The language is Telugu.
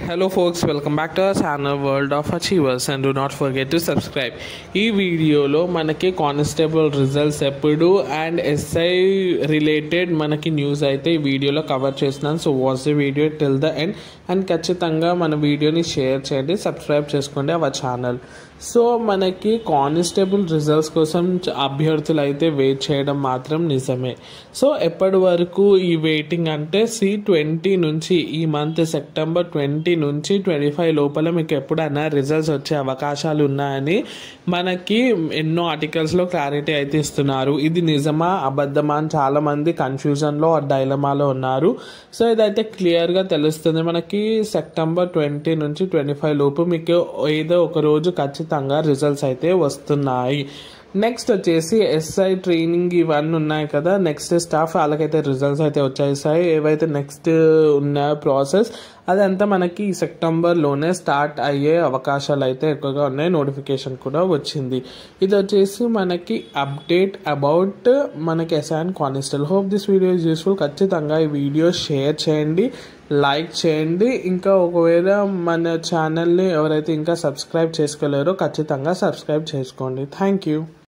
Hello folks, welcome back to our channel World of Achievers and do not forget to subscribe. ఈ వీడియోలో మనకి కానిస్టేబుల్ రిజల్ట్స్ ఎప్పుడు అండ్ ఎస్ఐ రిలేటెడ్ మనకి న్యూస్ అయితే ఈ వీడియోలో కవర్ చేస్తున్నాను so watch the video till the end and ఖచ్చితంగా మన వీడియోని షేర్ చేయండి సబ్స్క్రైబ్ చేసుకోండి అవర్ ఛానల్ సో మనకి కానిస్టేబుల్ రిజల్ట్స్ కోసం చ- అభ్యర్థులు అయితే వెయిట్ చేయడం మాత్రం నిజమే సో ఎప్పటి వరకు ఈ వెయిటింగ్ అంటే సి ట్వంటీ నుంచి ఈ మంత్ సెప్టెంబర్ ట్వంటీ నుంచి ట్వంటీ ఫైవ్ లోపల మీకు ఎప్పుడైనా రిజల్ట్స్ వచ్చే అవకాశాలు ఉన్నాయని మనకి ఎన్నో ఆర్టికల్స్లో క్లారిటీ అయితే ఇస్తున్నారు ఇది నిజమా అబద్ధమా అని చాలామంది కన్ఫ్యూజన్లో డైలమాలో ఉన్నారు సో ఇదైతే క్లియర్గా తెలుస్తుంది మనకి సెప్టెంబర్ ట్వంటీ నుంచి ట్వంటీ ఫైవ్ లోపు మీకు ఏదో ఒక రోజు ఖచ్చితంగా రిజల్ట్స్ అయితే వస్తున్నాయి నెక్స్ట్ వచ్చేసి ఎస్ఐ ట్రైనింగ్ ఇవన్నీ ఉన్నాయి కదా నెక్స్ట్ స్టాఫ్ వాళ్ళకైతే రిజల్ట్స్ అయితే వచ్చేసాయి ఏవైతే నెక్స్ట్ ఉన్న ప్రాసెస్ అదంతా మనకి ఈ సెప్టెంబర్లోనే స్టార్ట్ అయ్యే అవకాశాలు అయితే ఎక్కువగా ఉన్నాయి నోటిఫికేషన్ కూడా వచ్చింది ఇది వచ్చేసి మనకి అప్డేట్ అబౌట్ మనకి SI and constable hope this video is useful ఖచ్చితంగా ఈ వీడియో షేర్ చేయండి లైక్ చేయండి ఇంకా ఒకవేళ మన ఛానల్ని ఎవరైతే ఇంకా సబ్స్క్రైబ్ చేసుకోలేరో ఖచ్చితంగా సబ్స్క్రైబ్ చేసుకోండి థ్యాంక్ యూ